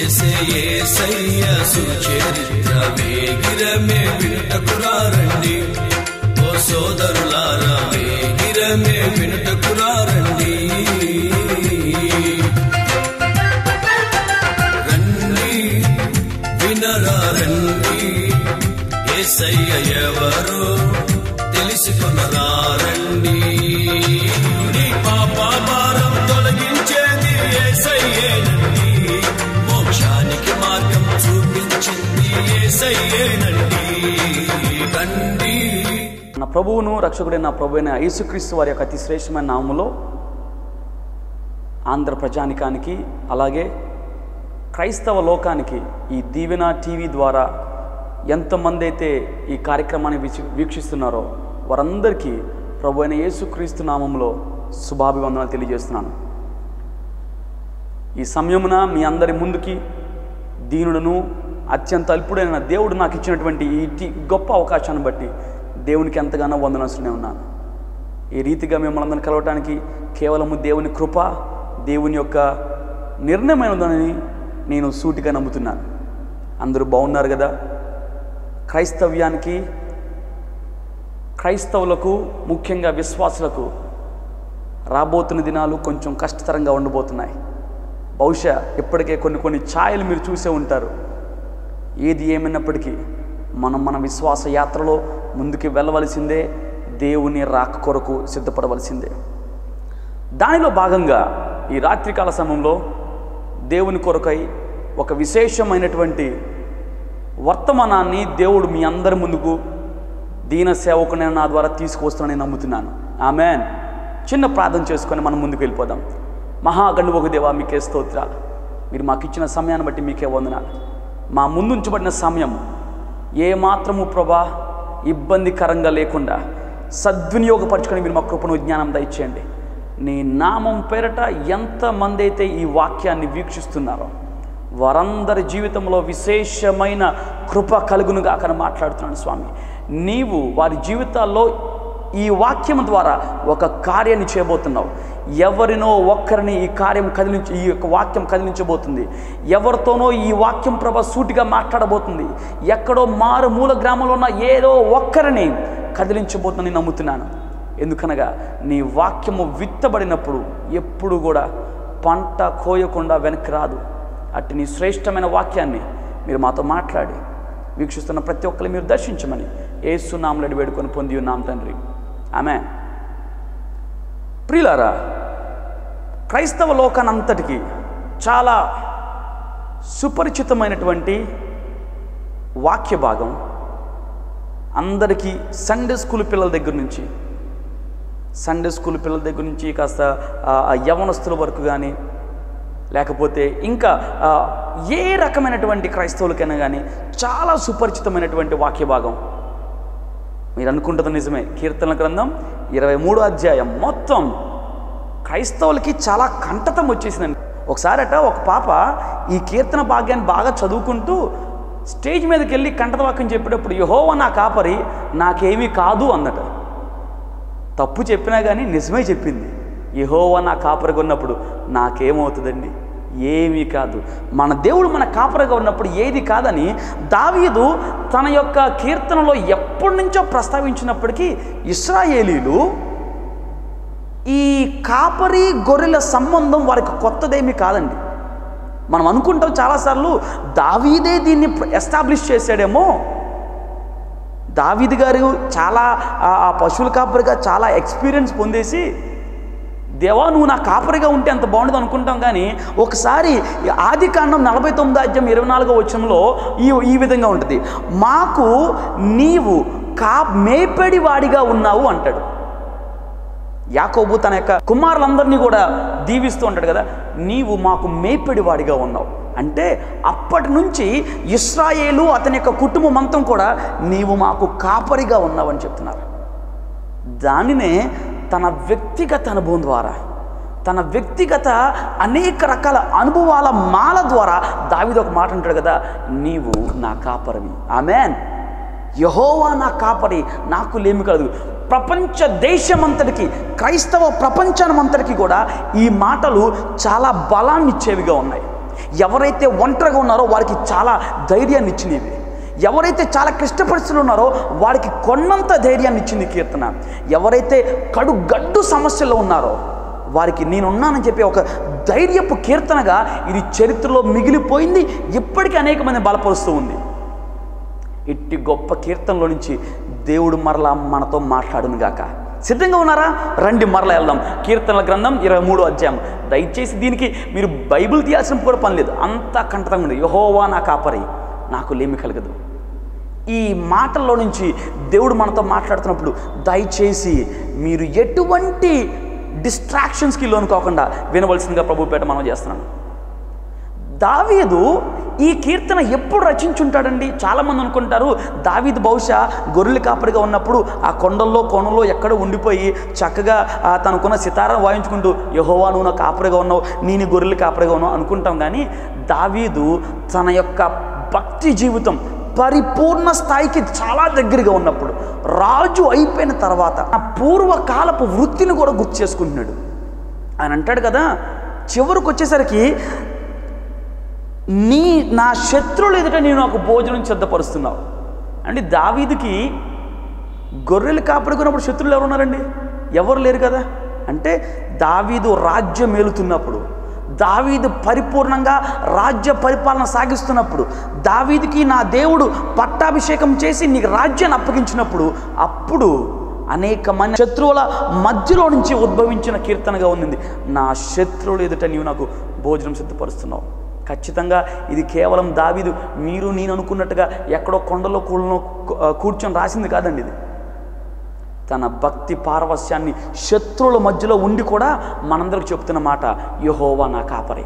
ఏసే ఏసయ్య సుచరిత్ర వేగిరమే వినుటకురారండి ఓ సోదరులారా వేగిరమే వినుటకురారండి రండి వినరా రండి ఏసయ్య ఎవరో తెలుసుకునరా రండి నీ పాప భారం తొలగించేది ఏసయ్యేనండి మోక్షానికి మార్గం చూపించింది ఏసయ్యేనండి రండి నా ప్రభువును రక్షకుడైన నా ప్రభు అయిన యేసుక్రీస్తు వారి యొక్క అతి శ్రేష్టమైన నామములో ఆంధ్ర ప్రజానికానికి అలాగే క్రైస్తవ లోకానికి ఈ దీవెన టీవీ ద్వారా ఎంతమంది అయితే ఈ కార్యక్రమాన్ని వీక్షి- వీక్షిస్తున్నారో వారందరికీ ప్రభు అయిన యేసుక్రీస్తు నామంలో శుభాభివందనాలు తెలియజేస్తున్నాను ఈ సమయమున మీ అందరి ముందుకి దీనుడును అత్యంత అల్పుడైన దేవుడు నాకు ఇచ్చినటువంటి ఈ టి- గొప్ప అవకాశాన్ని బట్టి దేవునికి ఎంతగానో వందనస్తునే ఉన్నాను ఈ రీతిగా మిమ్మల్ని అందరిని కలవటానికి కేవలము దేవుని కృప దేవుని యొక్క నిర్ణయమైనదని నేను సూటిగా నమ్ముతున్నాను అందరూ బాగున్నారు కదా క్రైస్తవ్యానికి క్రైస్తవులకు ముఖ్యంగా విశ్వాసులకు రాబోతున్న దినాలు కొంచెం కష్టతరంగా ఉండబోతున్నాయి బహుశా ఇప్పటికే కొన్ని కొన్ని ఛాయలు మీరు చూసే ఉంటారు ఏది ఏమైనప్పటికీ మనం మన విశ్వాస యాత్రలో ముందుకు వెళ్ళవలసిందే దేవుని రాక కొరకు సిద్ధపడవలసిందే దానిలో భాగంగా ఈ రాత్రికాల సమయంలో దేవుని కొరకై ఒక విశేషమైనటువంటి వర్తమానాన్ని దేవుడు మీ అందరి ముందుకు దీన సేవకుని నా ద్వారా తీసుకువస్తున్నానని నమ్ముతున్నాను ఆమెన్ చిన్న ప్రార్థన చేసుకొని మనం ముందుకు వెళ్ళిపోదాం మహాగణువకు దేవా మీకే స్తోత్రాలు మీరు మాకు ఇచ్చిన సమయాన్ని బట్టి మీకే వందనాలు మా ముందుంచబడిన సమయం ఏ మాత్రము ప్రభా ఇబ్బందికరంగా లేకుండా సద్వినియోగపరచుకొని మీరు మా కృపను జ్ఞానం దయచేయండి నీ నామం పేరట ఎంతమంది అయితే ఈ వాక్యాన్ని వీక్షిస్తున్నారో వారందరి జీవితంలో విశేషమైన కృప కలుగునుగా అక్కడ మాట్లాడుతున్నాను స్వామి నీవు వారి జీవితాల్లో ఈ వాక్యం ద్వారా ఒక కార్యాన్ని చేయబోతున్నావు ఎవరినో ఒక్కరిని ఈ కార్యం కదిలించి ఈ యొక్క వాక్యం కదిలించబోతుంది ఎవరితోనో ఈ వాక్యం ప్రభ సూటిగా మాట్లాడబోతుంది ఎక్కడో మారుమూల గ్రామంలో ఉన్న ఏదో ఒక్కరిని కదిలించబోతుందని నమ్ముతున్నాను ఎందుకనగా నీ వాక్యము విత్తబడినప్పుడు ఎప్పుడు కూడా పంట కోయకుండా వెనక్కి రాదు అట్టి నీ శ్రేష్టమైన వాక్యాన్ని మీరు మాతో మాట్లాడి వీక్షిస్తున్న ప్రతి ఒక్కరిని మీరు దర్శించమని ఏసునామలడి వేడుకొని పొంది ఉన్నాం తండ్రి ఆమె ప్రియులారా క్రైస్తవ లోకానంతటికి చాలా సుపరిచితమైనటువంటి వాక్య భాగం అందరికీ సండే స్కూల్ పిల్లల దగ్గర నుంచి సండే స్కూల్ పిల్లల దగ్గర నుంచి కాస్త ఆ, ఆ యవనస్తుల వరకు కానీ లేకపోతే ఇంకా ఆ, ఏ రకమైనటువంటి క్రైస్తవులకైనా కానీ చాలా సుపరిచితమైనటువంటి వాక్య భాగం మీరు అనుకుంటుంది నిజమే కీర్తన గ్రంథం ఇరవై మూడో అధ్యాయం మొత్తం క్రైస్తవులకి చాలా కంటతం వచ్చేసిందండి ఒకసారట ఒక పాప ఈ కీర్తన భాగ్యాన్ని బాగా చదువుకుంటూ స్టేజ్ మీదకి వెళ్ళి కంటత వాక్యం చెప్పేటప్పుడు యహోవ నా కాపరి నాకేమీ కాదు అన్నట తప్పు చెప్పినా కానీ నిజమే చెప్పింది యహోవా నా కాపరిగా ఉన్నప్పుడు నాకేమవుతుందండి ఏమీ కాదు మన దేవుడు మన కాపరిగా ఉన్నప్పుడు ఏది కాదని దావీదు తన యొక్క కీర్తనలో ఎప్పటి నుంచో ప్రస్తావించినప్పటికీ ఇస్రాయేలీలు ఈ కాపరి గొర్రెల సంబంధం వారికి కొత్తదేమీ కాదండి మనం అనుకుంటాం చాలాసార్లు దావీదే దీన్ని ఎస్టాబ్లిష్ చేశాడేమో దావీద్ గారు చాలా ఆ ఆ పశువుల కాపరిగా చాలా ఎక్స్పీరియన్స్ పొందేసి దేవా నువ్వు నా కాపరిగా ఉంటే అంత బాగుండదు అనుకుంటాం కానీ ఒకసారి ఈ ఆది కాండం నలభై తొమ్మిది అధ్యాయం ఇరవై నాలుగో వచ్చంలో ఈ ఈ విధంగా ఉంటుంది మాకు నీవు కా మేపడి వాడిగా ఉన్నావు అంటాడు యాకోబు తన యొక్క కుమారులందరినీ కూడా దీవిస్తూ ఉంటాడు కదా నీవు మాకు మేపెడి వాడిగా ఉన్నావు అంటే అప్పటి నుంచి ఇస్రాయేలు అతని యొక్క కుటుంబం అంతం కూడా నీవు మాకు కాపరిగా ఉన్నావని చెప్తున్నారు దానినే తన వ్యక్తిగత అనుభవం ద్వారా తన వ్యక్తిగత అనేక రకాల అనుభవాల మాల ద్వారా దావిది ఒక మాట అంటాడు కదా నీవు నా కాపరివి ఆమెన్ యహోవా నా కాపరి నాకు లేమి కలదు ప్రపంచ దేశమంతటికి క్రైస్తవ ప్రపంచానమంతటికి కూడా ఈ మాటలు చాలా బలాన్ని ఇచ్చేవిగా ఉన్నాయి ఎవరైతే ఒంటరిగా ఉన్నారో వారికి చాలా ధైర్యాన్ని ఇచ్చినవి ఎవరైతే చాలా క్లిష్ట పరిస్థితులు ఉన్నారో వారికి కొన్నంత ధైర్యాన్ని ఇచ్చింది ఈ కీర్తన ఎవరైతే కడు గడ్డు సమస్యల్లో ఉన్నారో వారికి నేనున్నానని చెప్పి ఒక ధైర్యపు కీర్తనగా ఇది చరిత్రలో మిగిలిపోయింది ఇప్పటికీ అనేక మంది బలపరుస్తూ ఉంది ఇట్టి గొప్ప కీర్తనలో నుంచి దేవుడు మరలా మనతో మాట్లాడును గాక సిద్ధంగా ఉన్నారా రండి మరలా వెళ్దాం కీర్తనల గ్రంథం ఇరవై మూడు అధ్యాయం దయచేసి దీనికి మీరు బైబిల్ తీయాల్సిన కూడా పని లేదు అంతా కంటతంగా ఉంది యహోవా నా కాపరి నాకు లేమి కలగదు ఈ మాటల్లో నుంచి దేవుడు మనతో మాట్లాడుతున్నప్పుడు దయచేసి మీరు ఎటువంటి డిస్ట్రాక్షన్స్కి లోను కాకుండా వినవలసిందిగా ప్రభు పేట మనం చేస్తున్నాను దావీదు ఈ కీర్తన ఎప్పుడు రచించుంటాడండి చాలామంది అనుకుంటారు దావీదు బహుశా గొర్రెల కాపరిగా ఉన్నప్పుడు ఆ కొండల్లో కోణంలో ఎక్కడో ఉండిపోయి చక్కగా ఆ తనకున్న సితారా వాయించుకుంటూ యహోవా నువ్వు నా కాపరిగా ఉన్నావు నేను గొర్రెల కాపరిగా ఉన్నావు అనుకుంటాం కానీ దావీదు తన యొక్క భక్తి జీవితం పరిపూర్ణ స్థాయికి చాలా దగ్గరగా ఉన్నప్పుడు రాజు అయిపోయిన తర్వాత ఆ పూర్వకాలపు వృత్తిని కూడా గుర్తు చేసుకుంటున్నాడు ఆయన అంటాడు కదా చివరికి వచ్చేసరికి నీ నా శత్రువులు ఎదుట నేను ఒక భోజనం సిద్ధపరుస్తున్నావు అంటే దావీదుకి గొర్రెలు కాపాడుకున్నప్పుడు శత్రువులు ఎవరు ఉన్నారండి ఎవరు లేరు కదా అంటే దావీదు రాజ్యం మేలుతున్నప్పుడు దావీదు పరిపూర్ణంగా రాజ్య పరిపాలన సాగిస్తున్నప్పుడు దావీదుకి నా దేవుడు పట్టాభిషేకం చేసి నీకు రాజ్యాన్ని అప్పగించినప్పుడు అప్పుడు అనేక మంది శత్రువుల మధ్యలో నుంచి ఉద్భవించిన కీర్తనగా ఉంది నా శత్రువులు ఎదుట నీవు నాకు భోజనం సిద్ధపరుస్తున్నావు ఖచ్చితంగా ఇది కేవలం దావీదు మీరు నేను అనుకున్నట్టుగా ఎక్కడో కొండలో కూడలో కూర్చొని రాసింది కాదండి ఇది తన భక్తి పారవస్యాన్ని శత్రువుల మధ్యలో ఉండి కూడా మనందరికి చెప్తున్న మాట యహోవా నా కాపరి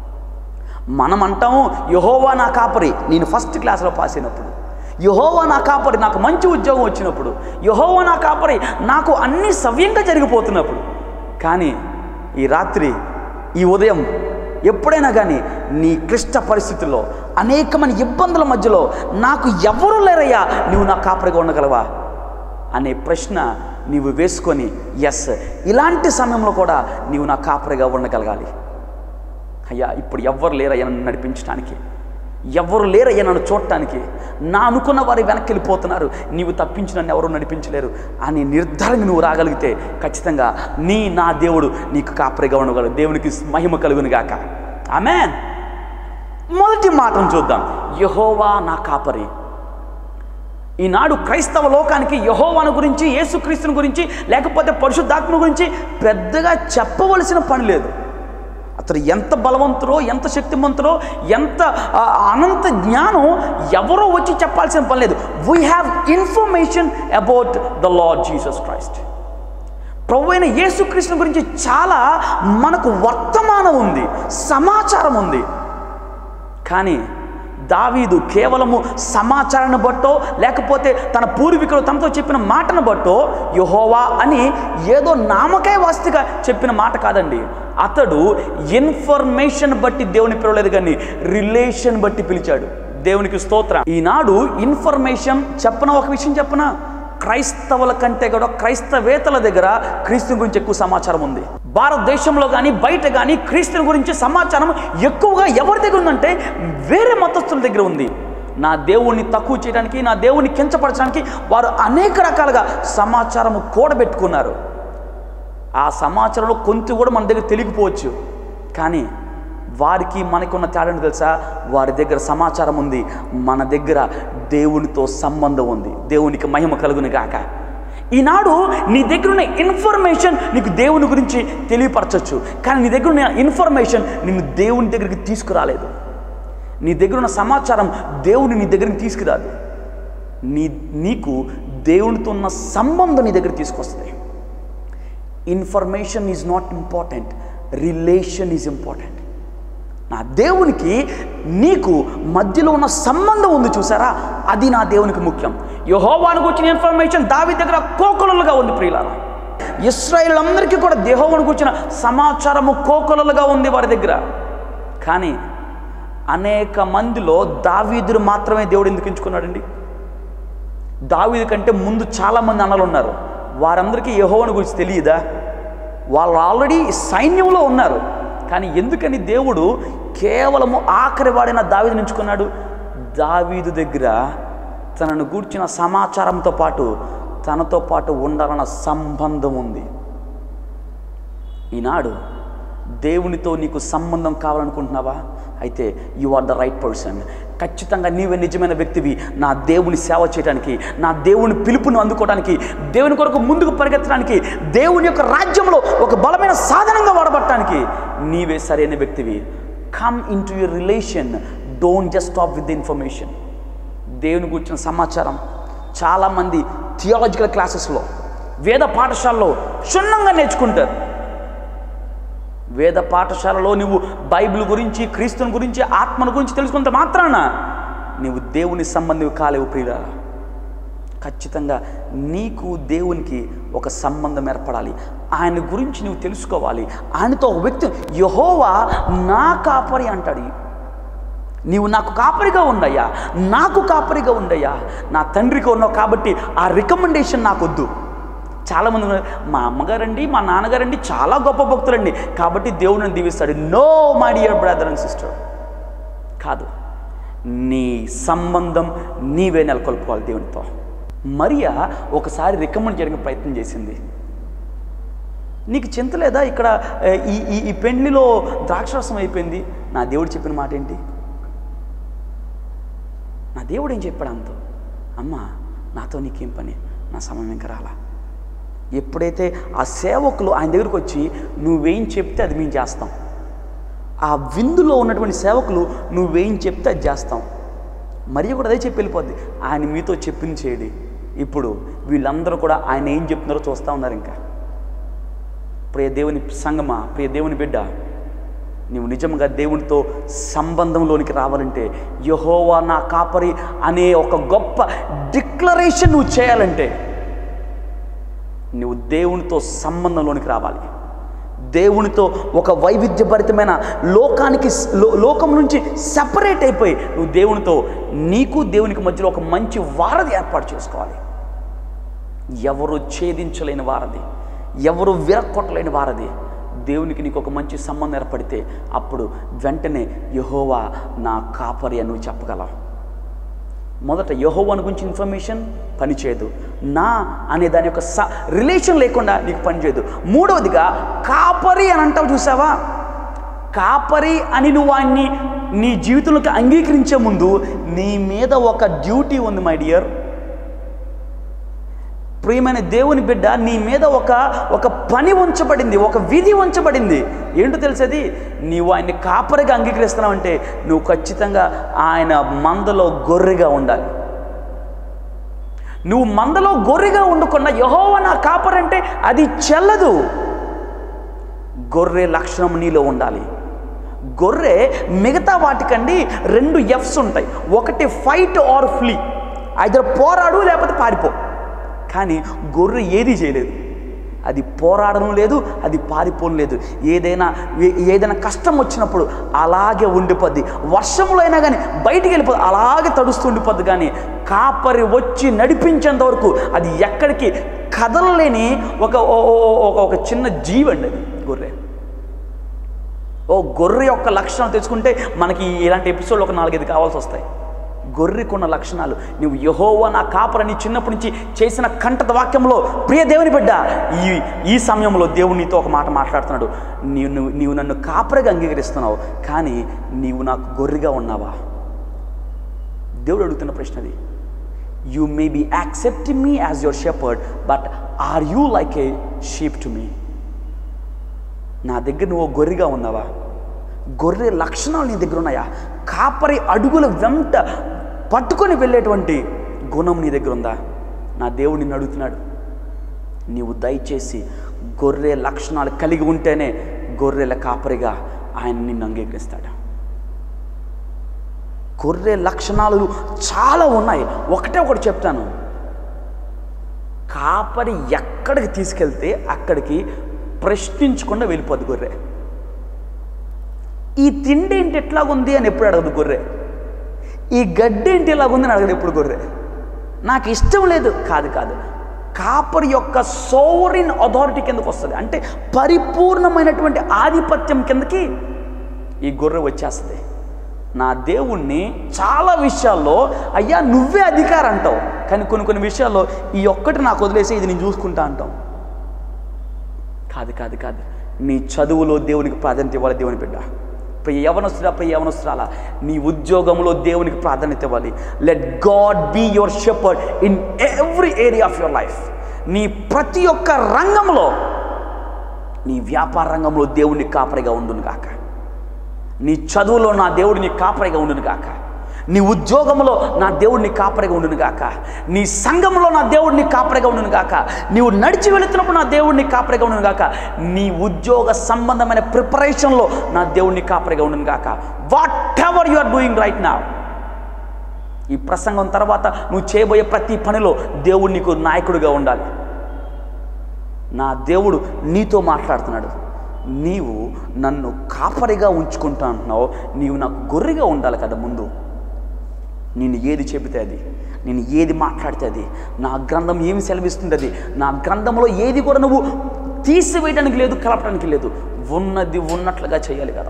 మనం అంటాము యహోవా నా కాపరి నేను ఫస్ట్ క్లాస్లో పాస్ అయినప్పుడు యహోవా నా కాపరి నాకు మంచి ఉద్యోగం వచ్చినప్పుడు యహోవా నా కాపరి నాకు అన్ని సవ్యంగా జరిగిపోతున్నప్పుడు కానీ ఈ రాత్రి ఈ ఉదయం ఎప్పుడైనా కానీ నీ క్లిష్ట పరిస్థితుల్లో అనేకమైన ఇబ్బందుల మధ్యలో నాకు ఎవరు లేరయ్యా నువ్వు నా కాపరిగా ఉండగలవా అనే ప్రశ్న నీవు వేసుకొని ఎస్ ఇలాంటి సమయంలో కూడా నీవు నా కాపరిగా ఉండగలగాలి అయ్యా ఇప్పుడు ఎవ్వరు లేరయ్యా నన్ను నడిపించడానికి ఎవరు లేరయ్యా నన్ను చూడటానికి నా అనుకున్న వారు వెనక్కి వెళ్ళిపోతున్నారు నీవు తప్పించి నన్ను ఎవరు నడిపించలేరు అని నిర్ధారణ నువ్వు రాగలిగితే ఖచ్చితంగా నీ నా దేవుడు నీకు కాపరిగా ఉండగలడు దేవునికి మహిమ కలుగును గాక ఆమె మొదటి మాటను చూద్దాం యహోవా నా కాపరి ఈనాడు క్రైస్తవ లోకానికి యహోవాను గురించి యేసుక్రీస్తుని గురించి లేకపోతే పరిశుద్ధాత్మ గురించి పెద్దగా చెప్పవలసిన పని లేదు అతను ఎంత బలవంతురో ఎంత శక్తివంతురో ఎంత ఆ, అనంత జ్ఞానం ఎవరో వచ్చి చెప్పాల్సిన పని లేదు we have information about the Lord Jesus Christ ప్రభు అయిన యేసుకృష్ణ గురించి చాలా మనకు వర్తమానం ఉంది సమాచారం ఉంది కానీ దావీదు కేవలము సమాచారాన్ని బట్టో లేకపోతే తన పూర్వీకులు తనతో చెప్పిన మాటను బట్టో యహోవా అని ఏదో నామకాయ వాస్తిగా చెప్పిన మాట కాదండి అతడు ఇన్ఫర్మేషన్ బట్టి దేవుని పిలవలేదు కానీ రిలేషన్ బట్టి పిలిచాడు దేవునికి స్తోత్రం ఈనాడు ఇన్ఫర్మేషన్ చెప్పన ఒక విషయం చెప్పన క్రైస్తవుల కంటే కూడా క్రైస్తవేతల దగ్గర క్రీస్తు గురించి ఎక్కువ సమాచారం ఉంది భారతదేశంలో కానీ బయట కానీ క్రీస్తుని గురించి సమాచారం ఎక్కువగా ఎవరి దగ్గర ఉందంటే వేరే మతస్థుల దగ్గర ఉంది నా దేవుణ్ణి తక్కువ చేయడానికి నా దేవుణ్ణి కించపరచడానికి వారు అనేక రకాలుగా సమాచారం కూడబెట్టుకున్నారు ఆ సమాచారంలో కొంత కూడా మన దగ్గర తెలియకపోవచ్చు కానీ వారికి మనకున్న తేడాను తెలుసా వారి దగ్గర సమాచారం ఉంది మన దగ్గర దేవునితో సంబంధం ఉంది దేవునికి మహిమ కలుగును గాక ఈనాడు నీ దగ్గర ఉన్న ఇన్ఫర్మేషన్ నీకు దేవుని గురించి తెలియపరచవచ్చు కానీ నీ దగ్గర ఉన్న ఇన్ఫర్మేషన్ నిన్ను దేవుని దగ్గరికి తీసుకురాలేదు నీ దగ్గర ఉన్న సమాచారం దేవుని నీ దగ్గరికి తీసుకురాదు నీ నీకు దేవునితో ఉన్న సంబంధం నీ దగ్గర తీసుకొస్తుంది information is not important relation is important నా దేవునికి నీకు మధ్యలో ఉన్న సంబంధం ఉంది చూసారా అది నా దేవునికి ముఖ్యం యహోవానికి వచ్చిన ఇన్ఫర్మేషన్ దావి దగ్గర కోకొలలుగా ఉంది ప్రియులారా ఇస్రాయిల్ అందరికీ కూడా దేహోవానికి వచ్చిన సమాచారము కోకొలలుగా ఉంది వారి దగ్గర కానీ అనేక మందిలో దావీదురు మాత్రమే దేవుడు ఎందుకు ఎంచుకున్నాడండి దావీదు కంటే ముందు చాలామంది అన్నలు ఉన్నారు వారందరికీ యహోవని గురించి తెలియదా వాళ్ళు ఆల్రెడీ సైన్యంలో ఉన్నారు కానీ ఎందుకని దేవుడు కేవలము ఆఖరి వాడిన దావీదు ఎంచుకున్నాడు దావీదు దగ్గర తనను గూర్చిన సమాచారంతో పాటు తనతో పాటు ఉండాలన్న సంబంధం ఉంది ఈనాడు దేవునితో నీకు సంబంధం కావాలనుకుంటున్నావా అయితే you are the right person ఖచ్చితంగా నీవే నిజమైన వ్యక్తివి నా దేవుని సేవ చేయడానికి నా దేవుని పిలుపును అందుకోవడానికి దేవుని కొరకు ముందుకు పరిగెత్తడానికి దేవుని యొక్క రాజ్యంలో ఒక బలమైన సాధనంగా వాడబట్టడానికి నీవే సరైన వ్యక్తివి come into your relation don't just stop with the information దేవుని గురించిన సమాచారం చాలామంది థియాలజికల్ క్లాసెస్లో వేద పాఠశాలలో క్షుణ్ణంగా నేర్చుకుంటారు వేద పాఠశాలలో నువ్వు బైబిల్ గురించి క్రీస్తుని గురించి ఆత్మను గురించి తెలుసుకున్నంత మాత్రాన నీవు దేవుని సంబంధం కాలేవు ప్రియుల ఖచ్చితంగా నీకు దేవునికి ఒక సంబంధం ఏర్పడాలి ఆయన గురించి నువ్వు తెలుసుకోవాలి ఆయనతో ఒక వ్యక్తి యహోవా నా కాపరి అంటాడు నీవు నాకు కాపరిగా ఉండయ్యా నాకు కాపరిగా ఉండయ్యా నా తండ్రికి ఉన్నావు కాబట్టి ఆ రికమెండేషన్ నాకు వద్దు చాలామంది ఉన్నారు, మా అమ్మగారండి మా నాన్నగారండి చాలా గొప్ప భక్తులండి కాబట్టి దేవుడిని దీవిస్తాడు no my dear brother and sister కాదు నీ సంబంధం నీవే నెలకొల్పుకోవాలి దేవునితో మరియా ఒకసారి రికమెండ్ చేయడానికి ప్రయత్నం చేసింది నీకు చింత లేదా ఇక్కడ ఏ, ఈ ఈ ఈ పెండ్లిలో ద్రాక్షరసం అయిపోయింది నా దేవుడు చెప్పిన మాట ఏంటి నా దేవుడు ఏం చెప్పాడు అంతో అమ్మ నాతో నీకేం పని నా సమయం ఇంకా రాలా ఎప్పుడైతే ఆ సేవకులు ఆయన దగ్గరికి వచ్చి నువ్వేం చెప్తే అది మేము చేస్తాం ఆ విందులో ఉన్నటువంటి సేవకులు నువ్వేం చెప్తే అది చేస్తాం మరియు కూడా అదే చెప్పి వెళ్ళిపోద్ది ఆయన మీతో చెప్పింది చేయడి ఇప్పుడు వీళ్ళందరూ కూడా ఆయన ఏం చెప్తున్నారో చూస్తూ ఉన్నారు ఇంకా ప్రియ దేవుని సంగమా ప్రియ దేవుని బిడ్డ నీవు నిజంగా దేవునితో సంబంధంలోనికి రావాలంటే యహోవా నా కాపరి అనే ఒక గొప్ప డిక్లరేషన్ నువ్వు చేయాలంటే నువ్వు దేవునితో సంబంధంలోనికి రావాలి దేవునితో ఒక వైవిధ్యభరితమైన లోకానికి లో- లోకం నుంచి సపరేట్ అయిపోయి నువ్వు దేవునితో నీకు దేవునికి మధ్యలో ఒక మంచి వారధి ఏర్పాటు చేసుకోవాలి ఎవరు ఛేదించలేని వారధి ఎవరు విరక్కొట్టలేని వారధి దేవునికి నీకు ఒక మంచి సంబంధం ఏర్పడితే అప్పుడు వెంటనే యహోవా నా కాపరి అని నువ్వు చెప్పగలవు మొదట యహోవాని గురించి ఇన్ఫర్మేషన్ పనిచేయదు నా అనే దాని యొక్క స రిలేషన్ లేకుండా నీకు పనిచేయదు మూడవదిగా కాపరి అని అంటావు చూసావా కాపరి అని నువ్వు ఆయన్ని నీ జీవితంలోకి అంగీకరించే ముందు నీ మీద ఒక డ్యూటీ ఉంది మై డియర్ ప్రియమైన దేవుని బిడ్డ నీ మీద ఒక ఒక పని ఉంచబడింది ఒక విధి ఉంచబడింది ఏంటో తెలిసేది నీవు ఆయన్ని కాపరిగా అంగీకరిస్తున్నావంటే నువ్వు ఖచ్చితంగా ఆయన మందలో గొర్రెగా ఉండాలి నువ్వు మందలో గొర్రెగా ఉండకుండా యహోవ నా కాపరంటే అది చెల్లదు గొర్రె లక్షణం నీలో ఉండాలి గొర్రె మిగతా వాటికండి రెండు ఎఫ్స్ ఉంటాయి ఒకటి ఫైట్ ఆర్ ఫ్లీ అయితే పోరాడు లేకపోతే పారిపో కానీ గొర్రె ఏది చేయలేదు అది పోరాడడం లేదు అది పారిపోవడం లేదు ఏదైనా ఏ- ఏదైనా కష్టం వచ్చినప్పుడు అలాగే ఉండిపోద్ది వర్షంలో అయినా కానీ బయటికి వెళ్ళిపోద్ది అలాగే తడుస్తూ ఉండిపోద్ది కానీ కాపరి వచ్చి నడిపించేంత వరకు అది ఎక్కడికి కదలలేని ఒక ఓ- ఓ- ఓ- ఒక ఒక చిన్న జీవండి అది గొర్రె ఓ గొర్రె యొక్క లక్షణాలు తెచ్చుకుంటే మనకి ఇలాంటి ఎపిసోడ్లు ఒక నాలుగైదు కావాల్సి వస్తాయి గొర్రెకున్న లక్షణాలు నువ్వు యహోవా నా కాపరని చిన్నప్పటి నుంచి చేసిన కంటత వాక్యంలో ప్రియ దేవుని బిడ్డ ఈ ఈ సమయంలో దేవుడు నీతో ఒక మాట మాట్లాడుతున్నాడు నీవు నువ్వు నీవు నన్ను కాపరిగా అంగీకరిస్తున్నావు కానీ నీవు నాకు గొర్రెగా ఉన్నావా దేవుడు అడుగుతున్న ప్రశ్న అది you may be accepting me as your shepherd but are you like a sheep to me నా దగ్గర నువ్వు గొర్రెగా ఉన్నావా గొర్రె లక్షణాలు నీ దగ్గర ఉన్నాయా కాపరి అడుగుల వెంట పట్టుకొని వెళ్ళేటువంటి గుణం నీ దగ్గర ఉందా నా దేవుడు నిన్ను అడుగుతున్నాడు నీవు దయచేసి గొర్రె లక్షణాలు కలిగి ఉంటేనే గొర్రెల కాపరిగా ఆయన నిన్ను అంగీకరిస్తాడు గొర్రె లక్షణాలు చాలా ఉన్నాయి ఒకటే ఒకటి చెప్తాను కాపరి ఎక్కడికి తీసుకెళ్తే అక్కడికి ప్రశ్నించకుండా వెళ్ళిపోద్ది గొర్రె ఈ తిండి ఏంటి ఎట్లాగుంది అని ఎప్పుడు అడగదు గొర్రె ఈ గడ్డి ఏంటి ఇలాగుంది అని అడగదు ఎప్పుడు గొర్రె నాకు ఇష్టం లేదు కాదు కాదు కాపరి యొక్క సోవరిన్ అథారిటీ కిందకు వస్తుంది అంటే పరిపూర్ణమైనటువంటి ఆధిపత్యం కిందకి ఈ గొర్రె వచ్చేస్తుంది నా దేవుణ్ణి చాలా విషయాల్లో అయ్యా నువ్వే అధికారం అంటావు కానీ కొన్ని కొన్ని విషయాల్లో ఈ ఒక్కటి నాకు వదిలేసి ఇది నేను చూసుకుంటా అంటాం కాదు కాదు కాదు నీ చదువులో దేవునికి ప్రాధాన్యత ఇవ్వాలి దేవుని బిడ్డ ప్రియ యవనస్తుడా ప్రియ యవనస్తురాలా నీ ఉద్యోగంలో దేవునికి ప్రాధాన్యత ఇవ్వాలి let God be your shepherd in every area of your life నీ ప్రతి ఒక్క రంగంలో నీ వ్యాపార రంగంలో దేవుని కాపరిగా ఉండును గాక నీ చదువులో నా దేవుడు నీ కాపరిగా ఉండును గాక నీ ఉద్యోగంలో నా దేవుడిని కాపరిగా ఉండును గాక నీ సంఘంలో నా దేవుడిని కాపరిగా ఉండును గాక నీవు నడిచి వెళుతున్నప్పుడు నా దేవుడిని కాపరిగా ఉండును గాక నీ ఉద్యోగ సంబంధమైన ప్రిపరేషన్లో నా దేవుడిని కాపరిగా ఉండును గాక whatever you are doing right నా ఈ ప్రసంగం తర్వాత నువ్వు చేయబోయే ప్రతి పనిలో దేవుడు నీకు నాయకుడిగా ఉండాలి నా దేవుడు నీతో మాట్లాడుతున్నాడు నీవు నన్ను కాపరిగా ఉంచుకుంటా అంటున్నావు నీవు నాకు గొర్రెగా ఉండాలి కదా ముందు నేను ఏది చెబితే అది నేను ఏది మాట్లాడితే అది నా గ్రంథం ఏమి సెలవిస్తుంది అది నా గ్రంథంలో ఏది కూడా నువ్వు తీసివేయడానికి లేదు కలపడానికి లేదు ఉన్నది ఉన్నట్లుగా చేయాలి కదా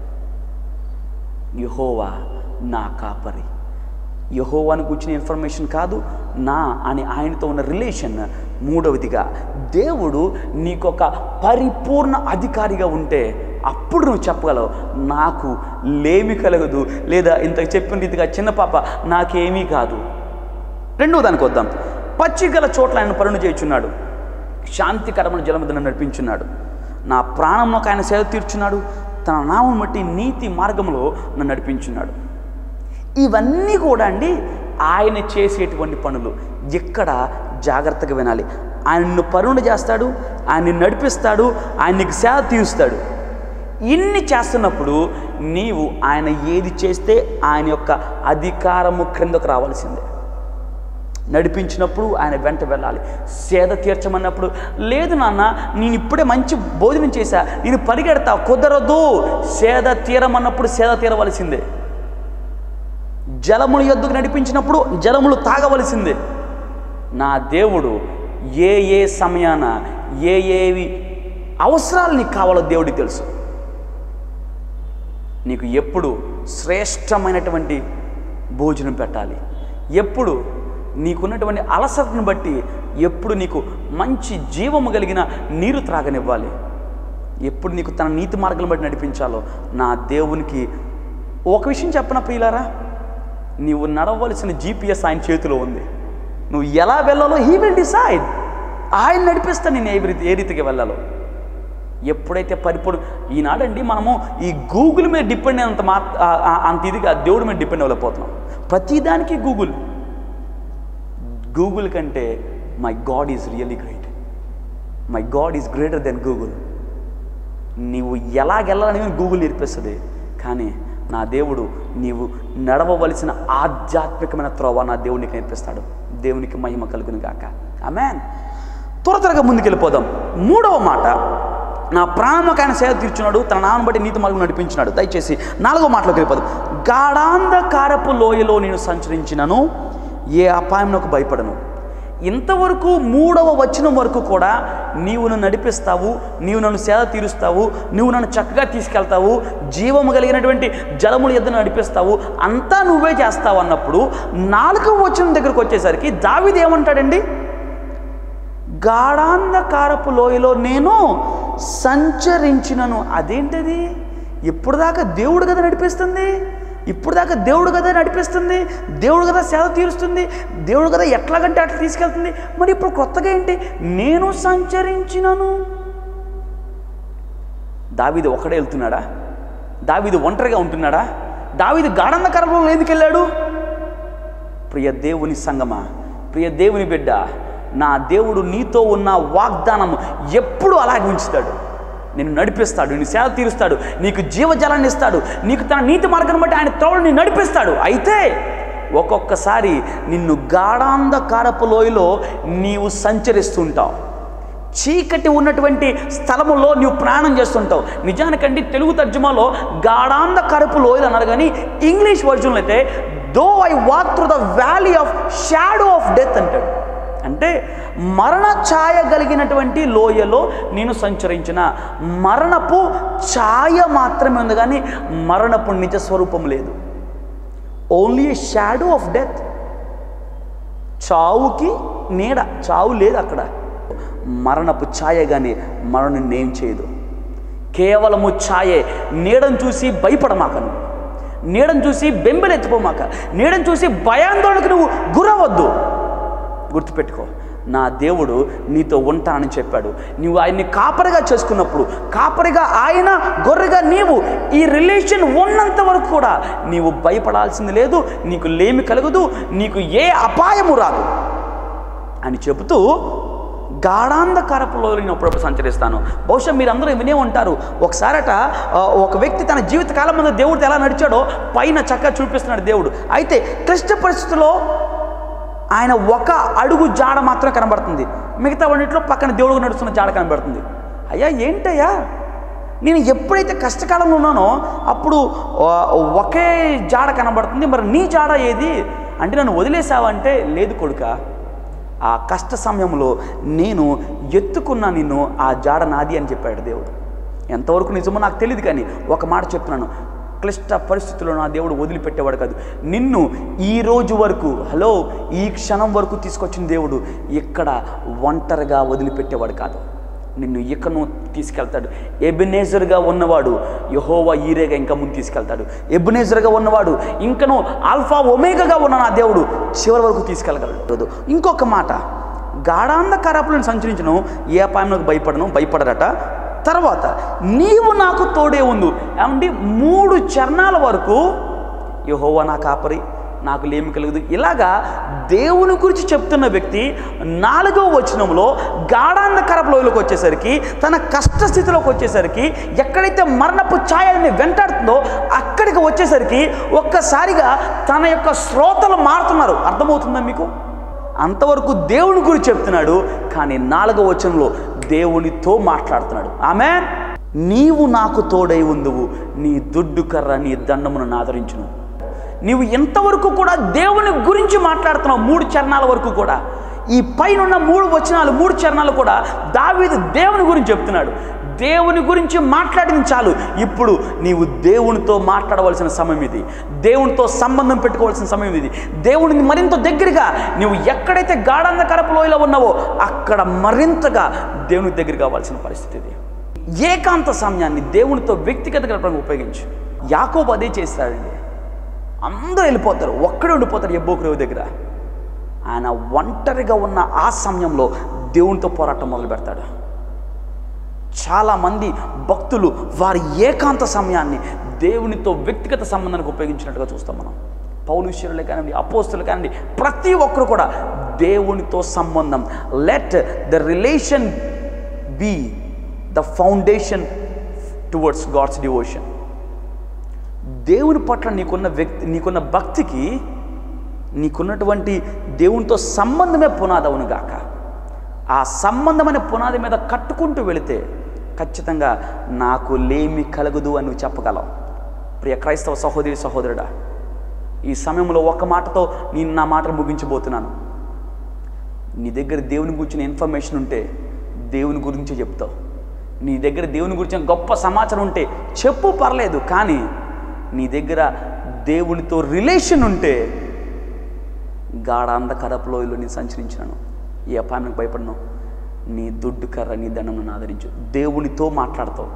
యహోవా నా కాపరి యహోవాని కూర్చిన ఇన్ఫర్మేషన్ కాదు నా అని ఆయనతో ఉన్న రిలేషన్ మూడవదిగా దేవుడు నీకొక పరిపూర్ణ అధికారిగా ఉంటే అప్పుడు నువ్వు చెప్పగలవు నాకు లేమి కలగదు లేదా ఇంత చెప్పిన రీతిగా చిన్న పాప నాకేమీ కాదు రెండవ దానికి వద్దాం పచ్చిగల చోట్ల ఆయన పరుణ చేయుచున్నాడు శాంతికరమైన జలముదన నడిపించున్నాడు నా ప్రాణంలోకి ఆయన సేవ తీర్చున్నాడు తన నామం బట్టి నీతి మార్గంలో నన్ను నడిపించున్నాడు ఇవన్నీ కూడా అండి ఆయన చేసేటువంటి పనులు ఎక్కడ జాగ్రత్తగా వినాలి ఆయన్ను పరుణ చేస్తాడు ఆయన్ని నడిపిస్తాడు ఆయన నీకు సేవ తీరుస్తాడు ఇన్ని చేస్తున్నప్పుడు నీవు ఆయన ఏది చేస్తే ఆయన యొక్క అధికారము క్రిందకు రావాల్సిందే నడిపించినప్పుడు ఆయన వెంట వెళ్ళాలి సేద తీర్చమన్నప్పుడు లేదు నాన్న నేను ఇప్పుడే మంచి భోజనం చేశా నేను పరిగెడతా కుదరదు సేద తీరమన్నప్పుడు సేద తీరవలసిందే జలముల యొద్దకు నడిపించినప్పుడు జలములు తాగవలసిందే నా దేవుడు ఏ ఏ సమయాన ఏ ఏవి అవసరాలు నీకు కావాలో దేవుడికి తెలుసు నీకు ఎప్పుడు శ్రేష్టమైనటువంటి భోజనం పెట్టాలి ఎప్పుడు నీకున్నటువంటి అలసటను బట్టి ఎప్పుడు నీకు మంచి జీవము కలిగిన నీరు త్రాగనివ్వాలి ఎప్పుడు నీకు తన నీతి మార్గం బట్టి నడిపించాలో నా దేవునికి ఒక విషయం చెప్పన ప్రియులారా నీవు నడవలసిన జీపీఎస్ ఆయన చేతిలో ఉంది నువ్వు ఎలా వెళ్ళాలో హీ విల్ డిసైడ్ ఆయన నడిపిస్తా నేను ఏ రీతి ఏ రీతికి వెళ్ళాలో ఎప్పుడైతే పరిపూర్ణ ఈనాడండి మనము ఈ గూగుల్ మీద డిపెండ్ అయినంత మా ఆ- ఆ- అంత ఇదిగా దేవుడి మీద డిపెండ్ అవ్వలేకపోతున్నాం ప్రతిదానికి గూగుల్ గూగుల్ కంటే my God is really great my God is greater than Google నీవు ఎలాగెళ్ళాలని గూగుల్ నేర్పిస్తుంది కానీ నా దేవుడు నీవు నడవవలసిన ఆధ్యాత్మికమైన త్రోవ నా దేవునికి నేర్పిస్తాడు దేవునికి మహిమ కలుగును గాక ఆమెన్ త్వర త్వరగా ముందుకెళ్ళిపోదాం మూడవ మాట నా ప్రాణంలోకి ఆయన సేవ తీర్చున్నాడు తన నామను బట్టి నీతి మార్గం నడిపించినాడు దయచేసి నాలుగో మాటలోకి వెళ్ళిపోదాం గాఢాంధకారపు లోయలో నేను సంచరించినను ఏ అపాయంలోకి భయపడను ఇంతవరకు మూడవ వచనం వరకు కూడా నీవు నన్ను నడిపిస్తావు నీవు నన్ను సేద తీరుస్తావు నువ్వు నన్ను చక్కగా తీసుకెళ్తావు జీవము కలిగినటువంటి జలములు ఎద్దును నడిపిస్తావు అంతా నువ్వే చేస్తావు అన్నప్పుడు నాలుగవ వచనం దగ్గరకు వచ్చేసరికి దావిది ఏమంటాడండి గాఢాంధకారపు లోయలో నేను సంచరించినను అదేంటది ఇప్పుడు దాకా దేవుడు కదా నడిపిస్తుంది ఇప్పుడు దాకా దేవుడు కదా నడిపిస్తుంది దేవుడు కదా సేవ తీరుస్తుంది దేవుడు కదా ఎట్లాగంటే అట్లా తీసుకెళ్తుంది మరి ఇప్పుడు కొత్తగా ఏంటి నేను సంచరించినను దావీదు ఒకడే వెళ్తున్నాడా దావీదు ఒంటరిగా ఉంటున్నాడా దావీదు గాఢంధకారంలో ఎందుకు వెళ్ళాడు ప్రియ దేవుని సంగమా ప్రియ దేవుని బిడ్డ నా దేవుడు నీతో ఉన్న వాగ్దానము ఎప్పుడు అలాగే ఉంచుతాడు నిన్ను నడిపిస్తాడు నిన్ను సేవ తీరుస్తాడు నీకు జీవజలాన్ని ఇస్తాడు నీకు తన నీతి మార్గం బట్టి ఆయన త్రోవని నడిపిస్తాడు అయితే ఒక్కొక్కసారి నిన్ను గాఢాంధకారపు లోయలో నీవు సంచరిస్తుంటావు చీకటి ఉన్నటువంటి స్థలములో నీవు ప్రయాణం చేస్తుంటావు నిజానికండి తెలుగు తర్జుమాలో గాఢాంధ కరుపు లోయలు అన్నారు కానీ ఇంగ్లీష్ వర్జన్లో అయితే though I walk through the valley of shadow of death అంటాడు అంటే మరణ ఛాయ కలిగినటువంటి లోయలో నేను సంచరించిన మరణపు ఛాయ మాత్రమే ఉంది కానీ మరణపు నిజ స్వరూపం లేదు ఓన్లీ షాడో ఆఫ్ డెత్ చావుకి నీడ చావు లేదు అక్కడ మరణపు ఛాయ కానీ మరణం ఏం చేయదు కేవలము ఛాయే నీడను చూసి భయపడమాక నువ్వు నీడను చూసి బెంబెలెత్తిపోమాక నీడను చూసి భయాందోళనకు నువ్వు గురవద్దు గుర్తుపెట్టుకో నా దేవుడు నీతో ఉంటానని చెప్పాడు నువ్వు ఆయన్ని కాపరిగా చేసుకున్నప్పుడు కాపరిగా ఆయన గొర్రెగా నీవు ఈ రిలేషన్ ఉన్నంత వరకు కూడా నీవు భయపడాల్సింది లేదు నీకు లేమి కలగదు నీకు ఏ అపాయము రాదు అని చెబుతూ గాఢాంధకారపులో నేను అప్పుడప్పుడు సంచరిస్తాను బహుశా మీరందరూ వినే ఉంటారు ఒకసారట ఆ, ఒక వ్యక్తి తన జీవితకాలం మీద దేవుడితో ఎలా నడిచాడో పైన చక్కగా చూపిస్తున్నాడు దేవుడు అయితే క్లిష్ట పరిస్థితుల్లో ఆయన ఒక అడుగు జాడ మాత్రమే కనబడుతుంది మిగతా వంటిలో పక్కన దేవుడు నడుస్తున్న జాడ కనబడుతుంది అయ్యా ఏంటయ్యా నేను ఎప్పుడైతే కష్టకాలంలో ఉన్నానో అప్పుడు ఆ, ఒకే జాడ కనబడుతుంది మరి నీ జాడ ఏది అంటే నన్ను వదిలేసావంటే లేదు కొడుక ఆ కష్ట సమయంలో నేను ఎత్తుకున్నా నిన్ను ఆ జాడ నాది అని చెప్పాడు దేవుడు ఎంతవరకు నిజమో నాకు తెలియదు కానీ ఒక మాట చెప్తున్నాను క్లిష్ట పరిస్థితుల్లో నా దేవుడు వదిలిపెట్టేవాడు కాదు నిన్ను ఈ రోజు వరకు హలో ఈ క్షణం వరకు తీసుకొచ్చిన దేవుడు ఇక్కడ ఒంటరిగా వదిలిపెట్టేవాడు కాదు నిన్ను ఇకను తీసుకెళ్తాడు ఎబినేజర్గా ఉన్నవాడు యహోవా ఈరేగా ఇంకా ముందు తీసుకెళ్తాడు ఎబినేజర్గా ఉన్నవాడు ఇంకను ఆల్ఫా ఒమేగాగా ఉన్న నా దేవుడు చివరి వరకు తీసుకెళ్ళగలడు ఇంకొక మాట గాఢాంధకారపులను సంచరించను ఏ అపాయంలోకి భయపడను భయపడరట తర్వాత నీవు నాకు తోడే ఉండు ఏమండి మూడు చరణాల వరకు యహోవా నా కాపరి నాకు లేమి కలగదు ఇలాగా దేవుని గురించి చెప్తున్న వ్యక్తి నాలుగో వచనంలో గాఢాంధకరపులోకి వచ్చేసరికి తన కష్ట స్థితిలోకి వచ్చేసరికి ఎక్కడైతే మరణపు ఛాయల్ని వెంటాడుతుందో అక్కడికి వచ్చేసరికి ఒక్కసారిగా తన యొక్క శ్రోతలు మారుతున్నారు అర్థమవుతుందా మీకు అంతవరకు దేవుని గురించి చెప్తున్నాడు కానీ నాలుగో వచనంలో దేవునితో మాట్లాడుతున్నాడు ఆమె నీవు నాకు తోడై ఉందువు నీ దుడ్డు కర్ర నీ దండమును ఆదరించును నీవు ఎంతవరకు కూడా దేవుని గురించి మాట్లాడుతున్నావు మూడు చరణాల వరకు కూడా ఈ పైన మూడు వచనాలు మూడు చరణాలు కూడా దావీదు దేవుని గురించి చెప్తున్నాడు దేవుని గురించి మాట్లాడింది చాలు ఇప్పుడు నీవు దేవునితో మాట్లాడవలసిన సమయం ఇది దేవునితో సంబంధం పెట్టుకోవాల్సిన సమయం ఇది దేవుడిని మరింత దగ్గరగా నువ్వు ఎక్కడైతే గాఢంధకరపు లోయలో ఉన్నావో అక్కడ మరింతగా దేవునికి దగ్గర కావాల్సిన పరిస్థితి ఇది ఏకాంత సమయాన్ని దేవునితో వ్యక్తిగత గడపడానికి ఉపయోగించు యాకోబు అదే చేస్తాడండి అందరూ వెళ్ళిపోతారు ఒక్కడే ఉండిపోతారు ఎబ్బోకు దగ్గర ఆయన ఒంటరిగా ఉన్న ఆ సమయంలో దేవునితో పోరాటం మొదలు పెడతాడు చాలామంది భక్తులు వారి ఏకాంత సమయాన్ని దేవునితో వ్యక్తిగత సంబంధానికి ఉపయోగించినట్టుగా చూస్తాం మనం పౌలుష్యులే కానివ్వండి అపోస్తులు కానివ్వండి ప్రతి ఒక్కరు కూడా దేవునితో సంబంధం let the relation be the foundation towards God's devotion దేవుని పట్ల నీకున్న వ్యక్తి నీకున్న భక్తికి నీకున్నటువంటి దేవునితో సంబంధమే పునాదవును గాక ఆ సంబంధమైన పునాది మీద కట్టుకుంటూ వెళితే ఖచ్చితంగా నాకు లేమి కలగదు అని నువ్వు చెప్పగలవు ప్రియ క్రైస్తవ సహోదరి సహోదరుడా ఈ సమయంలో ఒక మాటతో నేను నా మాటలు ముగించబోతున్నాను నీ దగ్గర దేవుని గురించిన ఇన్ఫర్మేషన్ ఉంటే దేవుని గురించి చెప్తావు నీ దగ్గర దేవుని గురించిన గొప్ప సమాచారం ఉంటే చెప్పు పర్లేదు కానీ నీ దగ్గర దేవునితో రిలేషన్ ఉంటే గాఢ అంధకరపులోయలో నేను సంచరించినాను ఏ అపాయానికి భయపడను నీ దుడ్డు కర్ర నీ దండను ఆదరించు దేవునితో మాట్లాడతావు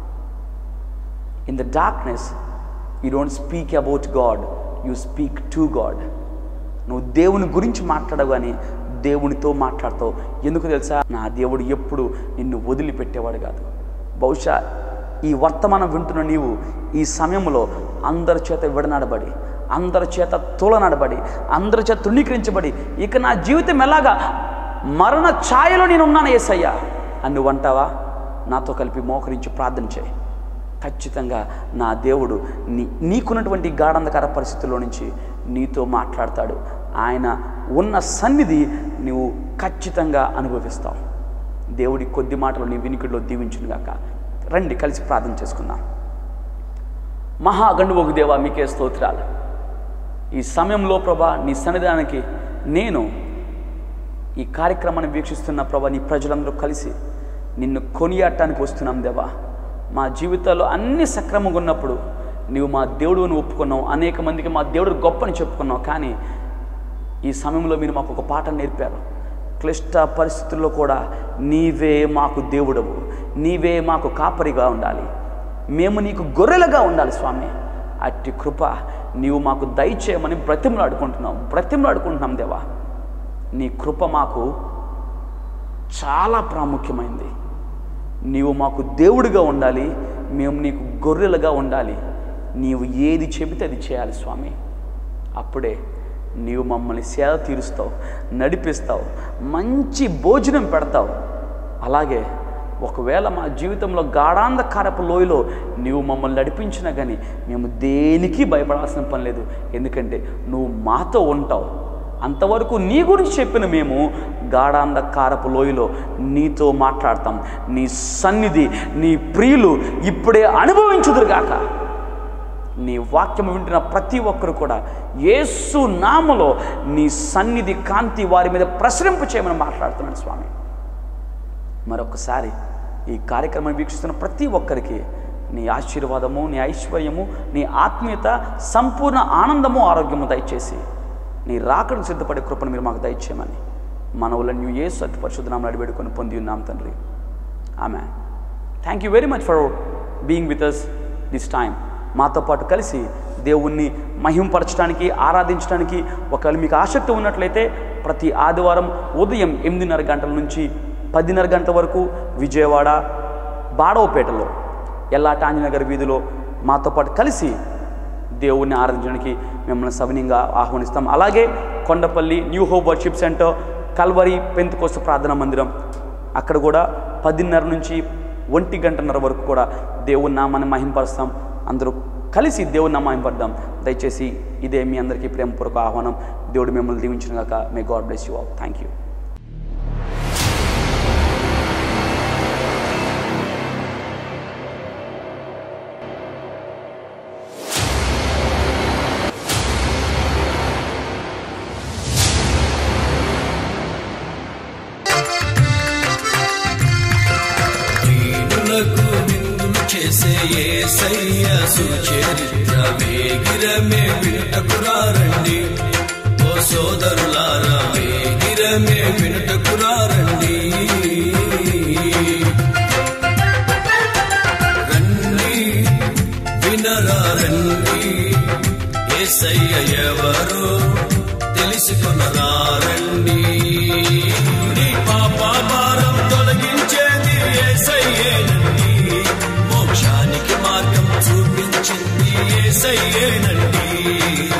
in the darkness you don't speak about God you speak to God నువ్వు దేవుని గురించి మాట్లాడవు కానీ దేవునితో మాట్లాడతావు ఎందుకు తెలుసా నా దేవుడు ఎప్పుడు నిన్ను వదిలిపెట్టేవాడు కాదు బహుశా ఈ వర్తమానం వింటున్న నీవు ఈ సమయంలో అందరి చేత విడనాడబడి అందరి చేత తోలనాడబడి అందరి చేత తృణీకరించబడి ఇక నా జీవితం ఎలాగా మరణ ఛాయలో నేను ఉన్నాను ఏసయ్యా అని నువ్వు అంటావా నాతో కలిపి మోకరించి ప్రార్థన చేయి ఖచ్చితంగా నా దేవుడు నీ నీకున్నటువంటి గాఢంధకర పరిస్థితుల్లో నుంచి నీతో మాట్లాడతాడు ఆయన ఉన్న సన్నిధి నువ్వు ఖచ్చితంగా అనుభవిస్తావు దేవుడి కొద్ది మాటలు నీ వినికిడిలో దీవించునుగాక రండి కలిసి ప్రార్థన చేసుకుందాం మహాగండువకు దేవా మీకే స్తోత్రాలు ఈ సమయంలో ప్రభా నీ సన్నిధానానికి నేను ఈ కార్యక్రమాన్ని వీక్షిస్తున్న ప్రభా నీ ప్రజలందరూ కలిసి నిన్ను కొనియాడటానికి వస్తున్నాం దేవా మా జీవితాల్లో అన్ని సక్రమంగా ఉన్నప్పుడు నీవు మా దేవుడు అని ఒప్పుకున్నావు అనేక మందికి మా దేవుడు గొప్పని చెప్పుకున్నావు కానీ ఈ సమయంలో మీరు మాకు ఒక పాట నేర్పారు క్లిష్ట పరిస్థితుల్లో కూడా నీవే మాకు దేవుడవు నీవే మాకు కాపరిగా ఉండాలి మేము నీకు గొర్రెలుగా ఉండాలి స్వామి అట్టి కృప నీవు మాకు దయచేయమని బ్రతిమలాడుకుంటున్నాం బ్రతిమలాడుకుంటున్నాం దేవా నీ కృప మాకు చాలా ప్రాముఖ్యమైంది నీవు మాకు దేవుడిగా ఉండాలి మేము నీకు గొర్రెలుగా ఉండాలి నీవు ఏది చెబితే అది చేయాలి స్వామి అప్పుడే నీవు మమ్మల్ని సేద తీరుస్తావు నడిపిస్తావు మంచి భోజనం పెడతావు అలాగే ఒకవేళ మా జీవితంలో గాఢాంధకారపు లోయలో నీవు మమ్మల్ని నడిపించినా కానీ మేము దేనికి భయపడాల్సిన పని లేదు ఎందుకంటే నువ్వు మాతో ఉంటావు అంతవరకు నీ గురించి చెప్పిన మేము గాఢాంధకారపు లోయలో నీతో మాట్లాడతాం నీ సన్నిధి నీ ప్రియులు ఇప్పుడే అనుభవించుదురుగాక నీ వాక్యం వింటున్న ప్రతి ఒక్కరు కూడా యేసు నామలో నీ సన్నిధి కాంతి వారి మీద ప్రసరింపు చేయమని మాట్లాడుతున్నాను స్వామి మరొకసారి ఈ కార్యక్రమాన్ని వీక్షిస్తున్న ప్రతి ఒక్కరికి నీ ఆశీర్వాదము నీ ఐశ్వర్యము నీ ఆత్మీయత సంపూర్ణ ఆనందము ఆరోగ్యము దయచేసి నీ రాకడకు సిద్ధపడే కృపను మీరు మాకు దయచేయమని మనవులను ఏ సత్య పరిశుద్ధనామలు అడివేడుకొని పొంది ఉన్నాం తండ్రి ఆమె thank you very much for being with us this time మాతో పాటు కలిసి దేవుణ్ణి మహింపరచడానికి ఆరాధించడానికి ఒకవేళ మీకు ఆసక్తి ఉన్నట్లయితే ప్రతి ఆదివారం ఉదయం ఎనిమిదిన్నర గంటల నుంచి పదిన్నర గంటల వరకు విజయవాడ బాడవపేటలో ఎల్లాటి ఆంజనగర్ వీధిలో మాతో పాటు కలిసి దేవుణ్ణి ఆరాధించడానికి మిమ్మల్ని సవినీయంగా ఆహ్వానిస్తాం అలాగే Kondapalli New Hope Worship Centre Calvary Pentecost ప్రార్థనా మందిరం అక్కడ కూడా పదిన్నర నుంచి ఒంటి గంటన్నర వరకు కూడా దేవుని నామాన్ని మహింపరుస్తాం అందరూ కలిసి దేవుని నామాన్ని పడదాం దయచేసి ఇదే మీ అందరికీ ప్రేమపూర్వక ఆహ్వానం దేవుడు మిమ్మల్ని దీవించిన గాక may God bless you all thank you దీనులకు విందులు చేసే ఏసయ్య సుచరిత్ర వేగిరమే వినుటకురారండి ఓ సోదరులారా వేగిరమే వినుటకురారండి రండి వినరా రండి ఏసయ్య ఎవరో తెలుసుకునరా రండి నీ పాప భారం తొలగించేది ఏసయ్యేనండి మోక్షానికి మార్గం చూపించింది ఏసయ్యేనండి